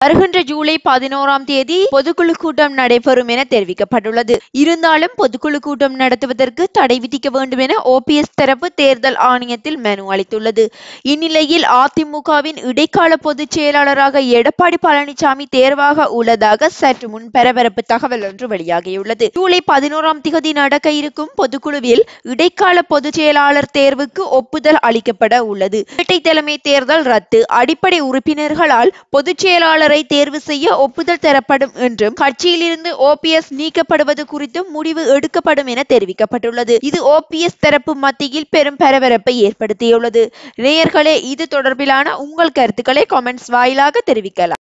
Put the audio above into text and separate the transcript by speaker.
Speaker 1: வருகின்ற ஜூலை பதினோராம் தேதி பொதுக்குழு கூட்டம் நடைபெறும் என தெரிவிக்கப்பட்டுள்ளது இருந்தாலும் பொதுக்குழு கூட்டம் நடத்துவதற்கு தடை விதிக்க வேண்டும் என ஓபிஎஸ் தரப்பு தேர்தல் ஆணையத்தில் மனு அளித்துள்ளது இந்நிலையில் அதிமுகவின் இடைக்கால பொதுச் செயலாளராக எடப்பாடி பழனிசாமி தேர்வாக உள்ளதாக சற்று முன் பரபரப்பு தகவல் ஒன்று வெளியாகியுள்ளது ஜூலை பதினோராம் திகதி நடக்க இருக்கும் பொதுக்குழுவில் இடைக்கால பொதுச் செயலாளர் தேர்வுக்கு ஒப்புதல் அளிக்கப்பட உள்ளது இரட்டை தலைமை தேர்தல் ரத்து அடிப்படை உறுப்பினர்களால் பொதுச் செயலாளரை தேர்வு செய்ய ஒப்புதல் தரப்படும் என்றும் கட்சியிலிருந்து ஓபிஎஸ் நீக்கப்படுவது குறித்தும் முடிவு எடுக்கப்படும் என தெரிவிக்கப்பட்டுள்ளது இது ஓபிஎஸ் தரப்பு மத்தியில் பெரும் பரபரப்பை ஏற்படுத்தியுள்ளது நேயர்களே இது தொடர்பிலான உங்கள் கருத்துக்களை கமெண்ட்ஸ் வாயிலாக தெரிவிக்கலாம்